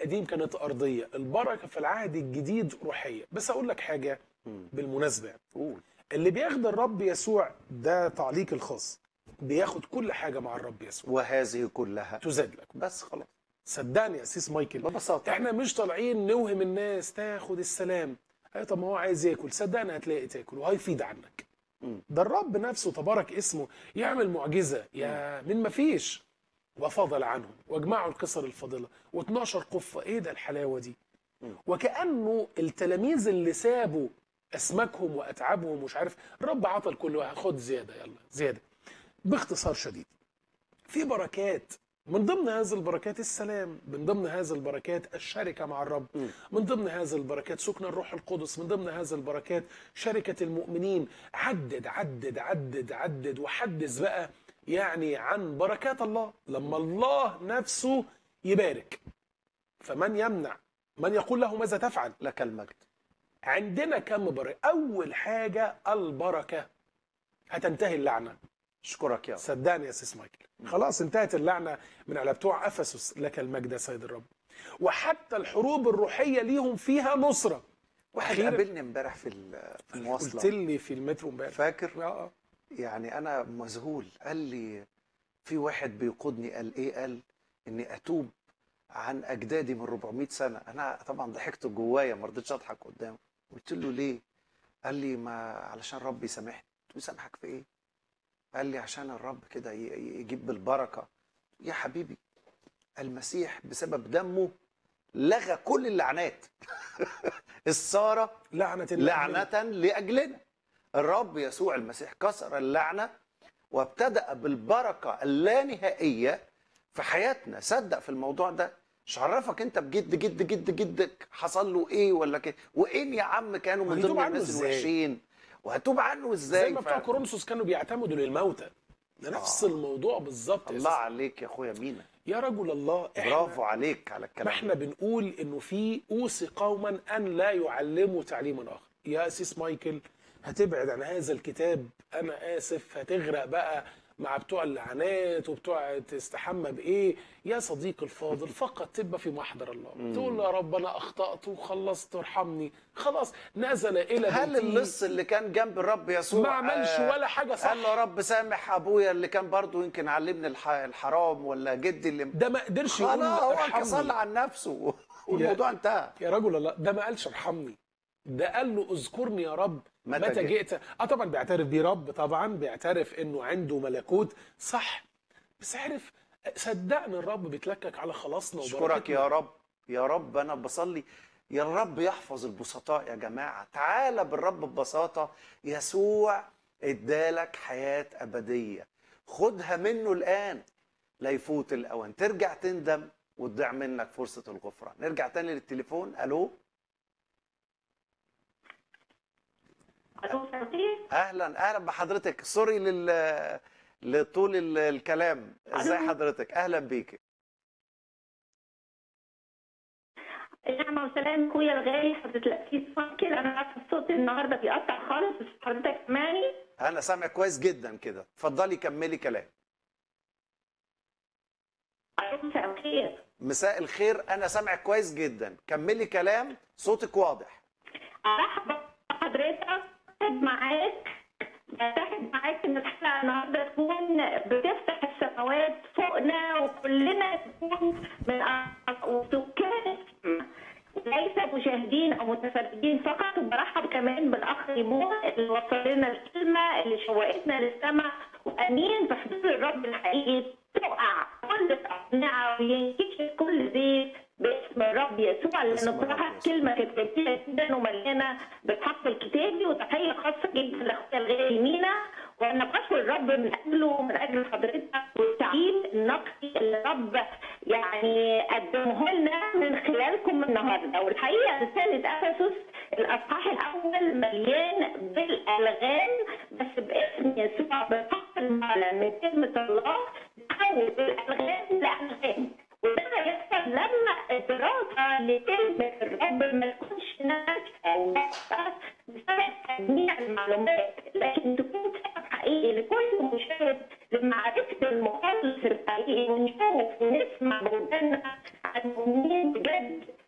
القديم كانت ارضيه البركه في العهد الجديد روحيه بس اقول لك حاجه بالمناسبه قول اللي بياخد الرب يسوع ده تعليق الخاص بياخد كل حاجه مع الرب يسوع وهذه كلها تزاد لك بس خلاص صدقني يا سيس مايكل ببساطه احنا مش طالعين نوهم الناس تاخد السلام اي طب ما هو عايز ياكل صدقني هتلاقي تاكل وهيفيد عنك مم. ده الرب نفسه تبارك اسمه يعمل معجزه يا من ما فيش وفضل عنهم واجمعوا القصر الفاضله و12 قفه ايه ده الحلاوه دي مم. وكانه التلاميذ اللي سابوا اسماكهم واتعابهم ومش عارف الرب عطى لكل واحد خد زياده يلا زياده باختصار شديد في بركات من ضمن هذه البركات السلام من ضمن هذه البركات الشركة مع الرب مم. من ضمن هذه البركات سكن الروح القدس من ضمن هذه البركات شركة المؤمنين عدد عدد عدد عدد وحدث بقى يعني عن بركات الله لما الله نفسه يبارك فمن يمنع من يقول له ماذا تفعل لك المجد عندنا كم بركة أول حاجة البركة هتنتهي اللعنة اشكرك يا رب صدقني يا سيس مايكل خلاص انتهت اللعنه من على بتوع افسس لك المجد يا سيد الرب وحتى الحروب الروحيه ليهم فيها نصره واحد أخيراً. قابلني امبارح في ال- في قلت المواصله لي في المترو امبارح فاكر اه يعني انا مذهول قال لي في واحد بيقودني قال ايه قال اني اتوب عن اجدادي من 400 سنه انا طبعا ضحكت جوايا ما رضيتش اضحك قدامه قلت له ليه قال لي ما علشان ربي يسامحني قلت له يسامحك في ايه قال لي عشان الرب كده ي- ي- يجيب بالبركه يا حبيبي المسيح بسبب دمه لغى كل اللعنات الساره لعنه الله لعنة لأجلنا الرب يسوع المسيح كسر اللعنة وابتدأ بالبركة اللانهائية في حياتنا صدق في الموضوع ده مش عرفك انت بجد جد جد جدك حصل له ايه ولا كده وان يا عم كانوا من وهيتوب ضمن عنه الناس إزاي؟ الوحشين وهتوب عنه ازاي زي ما بتوع ف- كورنثوس كانوا بيعتمدوا للموتى ده نفس آه. الموضوع بالظبط يا الله سيس. عليك يا اخويا مينا يا رجل الله احنا برافو عليك على ما الكلام احنا ده. بنقول انه في اوصي قوما ان لا يعلموا تعليما اخر يا اسيس مايكل هتبعد عن هذا الكتاب انا اسف هتغرق بقى مع بتوع اللعنات وبتوع تستحمى بايه يا صديقي الفاضل فقط تبقى في محضر الله تقول له يا رب انا اخطات وخلصت ارحمني خلاص نزل الى هل بيتي اللص اللي كان جنب الرب يسوع ما عملش آه، ولا حاجه صح قال له يا رب سامح ابويا اللي كان برضو يمكن علمني الح- الحرام ولا جدي اللي ده ما قدرش يقول خلاص هو ارحمني صلى عن نفسه والموضوع انتهى يا رجل الله ده ما قالش ارحمني ده قال له اذكرني يا رب متى متى جئت؟ جئت اه طبعا بيعترف بيه رب طبعا بيعترف انه عنده ملكوت صح بس عارف صدقني الرب بيتلكك على خلاصنا اشكرك وبركتنا. يا رب يا رب انا بصلي يا رب يحفظ البسطاء يا جماعه تعالى بالرب ببساطه يسوع ادالك حياه ابديه خدها منه الان لا يفوت الاوان ترجع تندم وتضيع منك فرصه الغفران نرجع تاني للتليفون الو ألو صوتي؟ اهلا اهلا بحضرتك سوري لل لطول ال- الكلام ازاي ألو. حضرتك اهلا بيك نعمة وسلام اخويا الغالي حضرة الأسيس فاكر أنا عارفة الصوت النهاردة بيقطع خالص بس حضرتك سامعني؟ انا سامع كويس جدا كده اتفضلي كملي كلام ألو مساء الخير مساء الخير انا سامع كويس جدا كملي كلام صوتك واضح أرحب بحضرتك معاك بتحد معاك إن الحلقة النهاردة تكون بتفتح السماوات فوقنا وكلنا تكون من أعضاء وسكان السماء. ليس مشاهدين او متفرجين فقط وبرحب كمان بالاخ ريمون اللي وصل لنا الكلمه اللي شوقتنا للسماء وامين في حضور الرب الحقيقي تقع كل الاقنعه وينكشف كل زيت باسم الرب يسوع باسم لان الرب بصراحه يسوع. كلمه كانت جميله جدا ومليانه بالحق الكتابي وتحيه خاصه جدا لاخويا الغالي مينا وانا بشكر الرب من اجله ومن اجل حضرتك والتعليم النقدي اللي الرب يعني قدمه لنا من خلالكم النهارده والحقيقه رساله افسس الاصحاح الاول مليان بالالغام بس باسم يسوع بالحق المعلن من كلمه الله تحول الالغام لالغام وده يحصل لما الدراسه لكلمه الرب ما تكونش ناجحه وناجحه بسبب تجميع المعلومات لكن تكون سبب حقيقي لكل مشاهد لمعرفه المخلص الحقيقي ونشوف ونسمع بودنا عن مؤمنين بجد